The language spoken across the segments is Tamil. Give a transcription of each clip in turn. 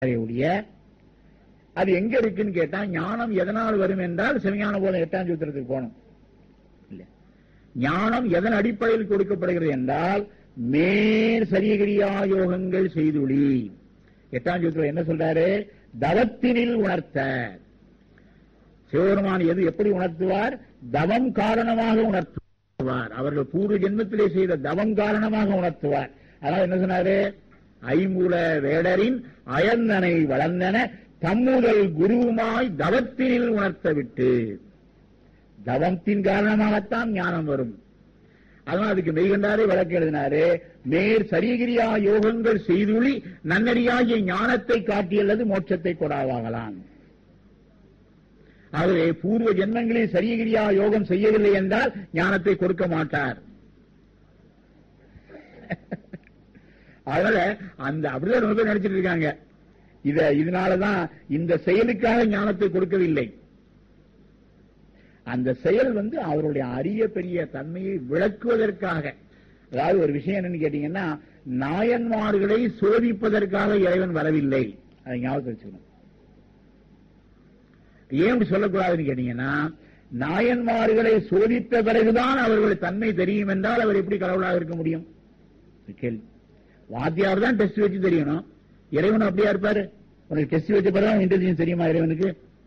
ஒழிய அது எங்க இருக்குன்னு கேட்டா ஞானம் எதனால் வரும் என்றால் சிவஞான போதம் எட்டாம் சூத்திரத்துக்கு போகணும் இல்ல ஞானம் எதன் அடிப்படையில் கொடுக்கப்படுகிறது என்றால் மேற் சரியகிரியா யோகங்கள் செய்துளி எட்டாம் சூத்திரம் என்ன சொல்றாரு தவத்தினில் உணர்த்த சிவபெருமான் எது எப்படி உணர்த்துவார் தவம் காரணமாக உணர்த்துவார் அவர்கள் பூர்வ ஜென்மத்திலே செய்த தவம் காரணமாக உணர்த்துவார் அதனால என்ன சொன்னாரு ஐம்புல வேடரின் அயந்தனை வளர்ந்தன தம்முதல் குருவுமாய் தவத்தினில் உணர்த்த விட்டு தவத்தின் காரணமாகத்தான் ஞானம் வரும் அதனால் அதுக்கு மெய்கண்டாரே விளக்கு எழுதினாரு மேற் சரியகிரியா யோகங்கள் செய்துளி நன்னடியாகிய ஞானத்தை காட்டியல்லது மோட்சத்தை கொடாவாகலாம் ஆகவே பூர்வ ஜென்மங்களில் சரியகிரியா யோகம் செய்யவில்லை என்றால் ஞானத்தை கொடுக்க மாட்டார் அதனால அந்த அப்படிதான் ரொம்ப பேர் நினைச்சிட்டு இருக்காங்க இத இதனாலதான் இந்த செயலுக்காக ஞானத்தை கொடுக்கவில்லை அந்த செயல் வந்து அவருடைய அரிய பெரிய தன்மையை விளக்குவதற்காக அதாவது ஒரு விஷயம் என்னன்னு கேட்டீங்கன்னா நாயன்மார்களை சோதிப்பதற்காக இறைவன் வரவில்லை அதை ஞாபகத்தில் வச்சுக்கணும் ஏன் இப்படி சொல்லக்கூடாதுன்னு கேட்டீங்கன்னா நாயன்மார்களை சோதித்த பிறகுதான் அவர்கள் தன்மை தெரியும் என்றால் அவர் எப்படி கடவுளாக இருக்க முடியும் கேள்வி வாத்தியார் தான் டெஸ்ட் வச்சு தெரியணும் இறைவன் அப்படியா இருப்பாரு உனக்கு டெஸ்ட் வச்ச பிறகு இன்டெலிஜென்ஸ் தெரியுமா இறைவனுக்கு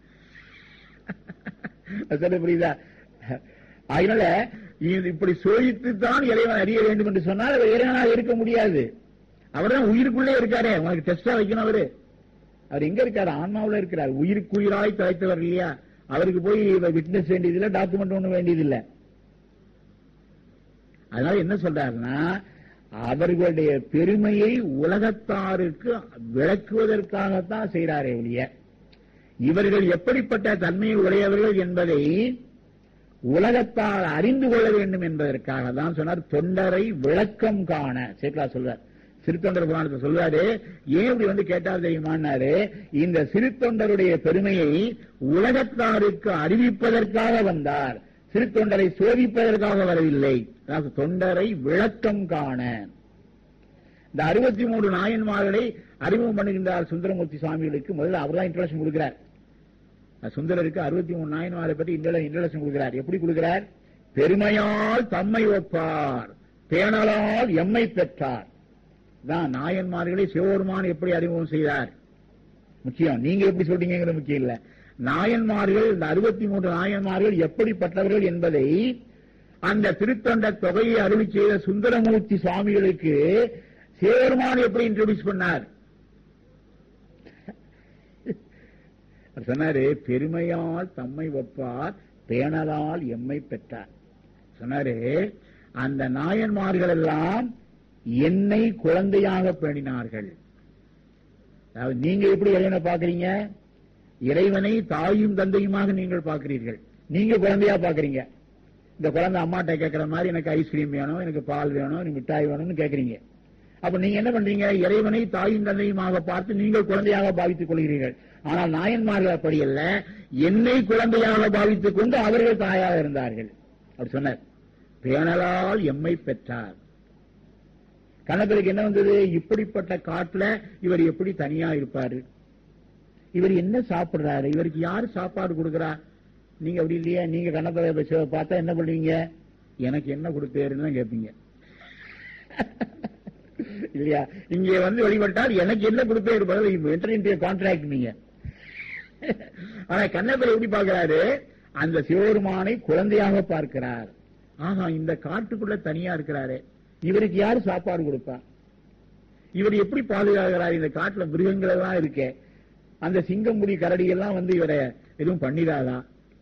சொல்ல புரியுதா அதனால இது இப்படி சோதித்து தான் இறைவன் அறிய வேண்டும் என்று சொன்னால் அவர் இறைவனாக இருக்க முடியாது அவர் தான் உயிருக்குள்ளே இருக்காரே உனக்கு டெஸ்டா வைக்கணும் அவரு அவர் எங்க இருக்காரு ஆன்மாவுல இருக்கிறார் உயிருக்கு உயிராய் தலைத்தவர் இல்லையா அவருக்கு போய் விட்னஸ் வேண்டியதில்லை டாக்குமெண்ட் ஒண்ணும் வேண்டியதில்லை அதனால என்ன சொல்றாருன்னா அவர்களுடைய பெருமையை உலகத்தாருக்கு விளக்குவதற்காகத்தான் செய்கிறாரே ஒழிய இவர்கள் எப்படிப்பட்ட தன்மையை உடையவர்கள் என்பதை உலகத்தால் அறிந்து கொள்ள வேண்டும் என்பதற்காக தான் சொன்னார் தொண்டரை விளக்கம் காண சேக்கலா சொல்றார் சிறுத்தொண்டர் புராணத்தை சொல்றாரு ஏன் இப்படி வந்து கேட்டார் தெரியுமான்னாரு இந்த சிறுத்தொண்டருடைய பெருமையை உலகத்தாருக்கு அறிவிப்பதற்காக வந்தார் சிறுத்தொண்டரை சோதிப்பதற்காக வரவில்லை அதாவது தொண்டரை விளக்கம் காண இந்த அறுபத்தி மூன்று நாயன்மார்களை அறிமுகம் பண்ணுகின்றார் சுந்தரமூர்த்தி சுவாமிகளுக்கு முதல்ல அவர் தான் இன்ட்ரடக்ஷன் கொடுக்கிறார் சுந்தரருக்கு அறுபத்தி மூணு நாயன்மாரை பற்றி இன்ட்ரடக்ஷன் கொடுக்கிறார் எப்படி கொடுக்கிறார் பெருமையால் தம்மை ஒப்பார் பேணலால் எம்மை பெற்றார் தான் நாயன்மார்களை சிவபெருமான் எப்படி அறிமுகம் செய்தார் முக்கியம் நீங்க எப்படி சொல்றீங்கிறது முக்கியம் இல்ல நாயன்மார்கள் இந்த அறுபத்தி மூன்று நாயன்மார்கள் எப்படிப்பட்டவர்கள் என்பதை அந்த திருத்தொண்ட தொகையை அருளி செய்த சுந்தரமூர்த்தி சுவாமிகளுக்கு சிவபெருமான் எப்படி இன்ட்ரோடியூஸ் பண்ணார் சொன்னாரு பெருமையால் தம்மை ஒப்பார் பேணலால் எம்மை பெற்றார் சொன்னாரு அந்த நாயன்மார்கள் எல்லாம் என்னை குழந்தையாக பேணினார்கள் அதாவது நீங்க எப்படி இறைவனை பாக்குறீங்க இறைவனை தாயும் தந்தையுமாக நீங்கள் பார்க்கிறீர்கள் நீங்க குழந்தையா பாக்குறீங்க இந்த குழந்தை அம்மாட்ட கேட்கிற மாதிரி எனக்கு ஐஸ்கிரீம் வேணும் எனக்கு பால் வேணும் எனக்கு மிட்டாய் வேணும்னு கேட்கறீங்க அப்ப நீங்க என்ன பண்றீங்க இறைவனை தாயும் தந்தையுமாக பார்த்து நீங்கள் குழந்தையாக பாவித்துக் கொள்கிறீர்கள் ஆனால் நாயன்மார்கள் அப்படி அல்ல என்னை குழந்தையாக பாவித்துக் கொண்டு அவர்கள் தாயாக இருந்தார்கள் அப்படி சொன்னார் பேணலால் எம்மை பெற்றார் கணக்கருக்கு என்ன வந்தது இப்படிப்பட்ட காட்டுல இவர் எப்படி தனியா இருப்பாரு இவர் என்ன சாப்பிடுறாரு இவருக்கு யாரு சாப்பாடு கொடுக்கிறா நீங்க அப்படி இல்லையா நீங்க கணக்கரை பார்த்தா என்ன பண்ணுவீங்க எனக்கு என்ன கொடுப்பேருன்னு தான் கேட்பீங்க இல்லையா இங்க வந்து வழிபட்டால் எனக்கு என்ன கொடுப்பேரு பதில் என்டர் கான்ட்ராக்ட் நீங்க ஆனா கண்ணப்பர் எப்படி பார்க்கிறாரு அந்த சிவபெருமானை குழந்தையாக பார்க்கிறார் ஆஹா இந்த காட்டுக்குள்ள தனியா இருக்கிறாரு இவருக்கு யாரு சாப்பாடு கொடுப்பா இவர் எப்படி பாதுகாக்கிறார் இந்த காட்டுல மிருகங்கள் எல்லாம் இருக்கே அந்த சிங்கம்புடி கரடி எல்லாம் வந்து இவரை எதுவும் பண்ணிடாதா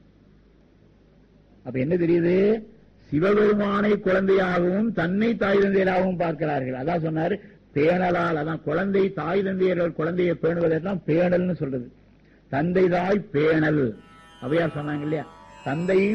அப்ப என்ன தெரியுது சிவபெருமானை குழந்தையாகவும் தன்னை தாய் தந்தையராகவும் பார்க்கிறார்கள் அதான் சொன்னாரு பேணலால் அதான் குழந்தை தாய் தந்தையர்கள் குழந்தையை பேணுவதெல்லாம் பேணல்னு சொல்றது தந்தை தாய் பேணல் அவையார் சொன்னாங்க இல்லையா தந்தை